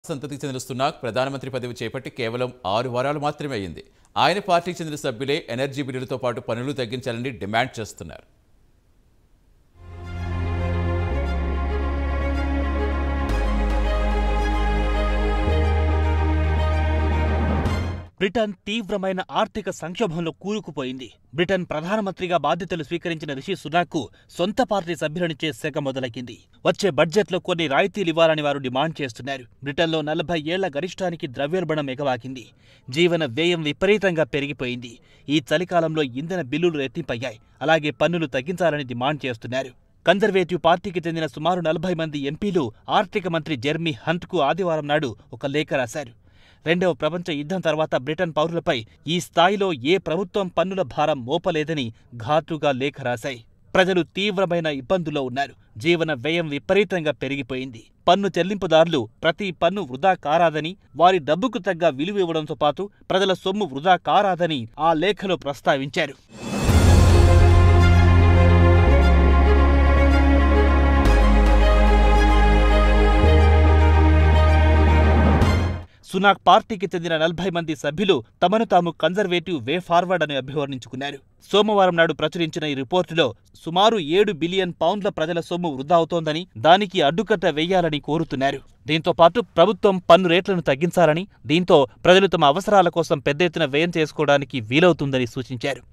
సంతతికి చెందిన సునాక్ ప్రధానమంత్రి పదవి చేపట్టి కేవలం ఆరు వారాలు మాత్రమే అయింది ఆయన పార్టీకి చెందిన సభ్యులే ఎనర్జీ బిల్లులతో పాటు పనులు తగ్గించాలని డిమాండ్ చేస్తున్నారు బ్రిటన్ తీవ్రమైన ఆర్థిక సంక్షోభంలో కూరుకుపోయింది బ్రిటన్ ప్రధానమంత్రిగా బాధ్యతలు స్వీకరించిన రిషి సునాక్కు సొంత పార్టీ సభ్యులనిచ్చే శాఖ మొదలైంది వచ్చే బడ్జెట్లో కొన్ని రాయితీలు ఇవ్వాలని వారు డిమాండ్ చేస్తున్నారు బ్రిటన్లో నలభై ఏళ్ల గరిష్టానికి ద్రవ్యోల్బణం ఎగవాకింది జీవన వ్యయం విపరీతంగా పెరిగిపోయింది ఈ చలికాలంలో ఇంధన బిల్లులు రెట్టింపయ్యాయి అలాగే పన్నులు తగ్గించాలని డిమాండ్ చేస్తున్నారు కన్జర్వేటివ్ పార్టీకి చెందిన సుమారు నలభై మంది ఎంపీలు ఆర్థిక మంత్రి జెర్మీ హంట్కు ఆదివారం నాడు ఒక లేఖ రాశారు రెండవ ప్రపంచ యుద్ధం తర్వాత బ్రిటన్ పౌరులపై ఈ స్థాయిలో ఏ ప్రభుత్వం పన్నుల భారం మోపలేదని ఘాటుగా లేఖ రాశాయి ప్రజలు తీవ్రమైన ఇబ్బందుల్లో ఉన్నారు జీవన వ్యయం విపరీతంగా పెరిగిపోయింది పన్ను చెల్లింపుదారులు ప్రతి పన్ను వృధా కారాదని వారి డబ్బుకు తగ్గ విలువ ఇవ్వడంతో పాటు ప్రజల సొమ్ము వృధా కారాదని ఆ లేఖలో ప్రస్తావించారు సునాక్ పార్టీకి చెందిన నలభై మంది సభ్యులు తమను తాము కన్జర్వేటివ్ వే ఫార్వర్డ్ అని అభివర్ణించుకున్నారు సోమవారం నాడు ప్రచురించిన ఈ రిపోర్టులో సుమారు ఏడు బిలియన్ పౌండ్ల ప్రజల సొమ్ము వృధా అవుతోందని దానికి అడ్డుకట్ట వేయాలని కోరుతున్నారు దీంతో పాటు ప్రభుత్వం పన్ను రేట్లను తగ్గించాలని దీంతో ప్రజలు తమ అవసరాల కోసం పెద్ద ఎత్తున వ్యయం చేసుకోవడానికి వీలవుతుందని సూచించారు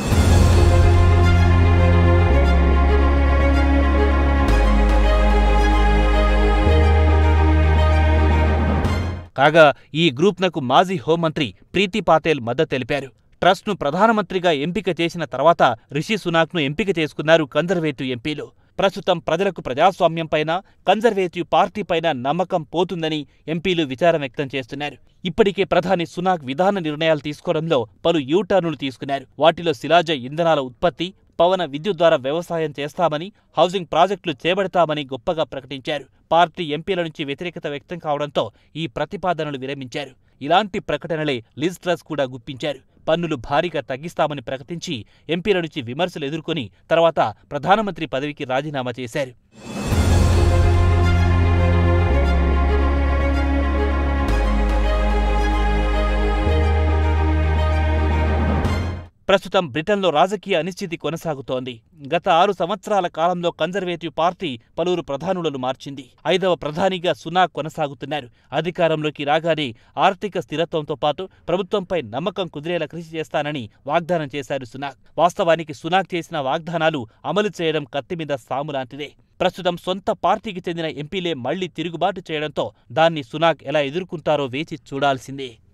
కాగా ఈ గ్రూప్నకు మాజీ హోంమంత్రి ప్రీతి పాటేల్ మద్దతు తెలిపారు ట్రస్ట్ను ప్రధానమంత్రిగా ఎంపిక చేసిన తర్వాత రిషి సునాక్ను ఎంపిక చేసుకున్నారు కన్జర్వేటివ్ ఎంపీలు ప్రస్తుతం ప్రజలకు ప్రజాస్వామ్యంపైన కన్జర్వేటివ్ పార్టీపైన నమ్మకం పోతుందని ఎంపీలు విచారం వ్యక్తం చేస్తున్నారు ఇప్పటికే ప్రధాని సునాక్ విధాన నిర్ణయాలు తీసుకోవడంలో పలు యూటర్నులు తీసుకున్నారు వాటిలో శిలాజ ఇంధనాల ఉత్పత్తి పవన విద్యుత్ ద్వారా వ్యవసాయం చేస్తామని హౌసింగ్ ప్రాజెక్టులు చేపడతామని గొప్పగా ప్రకటించారు పార్టీ ఎంపీల నుంచి వ్యతిరేకత వ్యక్తం కావడంతో ఈ ప్రతిపాదనలు విరమించారు ఇలాంటి ప్రకటనలే లిజ్ ట్రస్ కూడా గుప్పించారు పన్నులు భారీగా తగ్గిస్తామని ప్రకటించి ఎంపీల నుంచి విమర్శలు ఎదుర్కొని తర్వాత ప్రధానమంత్రి పదవికి రాజీనామా చేశారు ప్రస్తుతం బ్రిటన్లో రాజకీయ అనిశ్చితి కొనసాగుతోంది గత ఆరు సంవత్సరాల కాలంలో కన్జర్వేటివ్ పార్టీ పలువురు ప్రధానులను మార్చింది ఐదవ ప్రధానిగా సునాక్ కొనసాగుతున్నారు అధికారంలోకి రాగానే ఆర్థిక స్థిరత్వంతో పాటు ప్రభుత్వంపై నమ్మకం కుదిరేలా కృషి చేస్తానని వాగ్దానం చేశారు సునాక్ వాస్తవానికి సునాక్ చేసిన వాగ్దానాలు అమలు చేయడం కత్తిమీద సాము లాంటిదే ప్రస్తుతం సొంత పార్టీకి చెందిన ఎంపీలే మళ్లీ తిరుగుబాటు చేయడంతో దాన్ని సునాక్ ఎలా ఎదుర్కొంటారో వేచి చూడాల్సిందే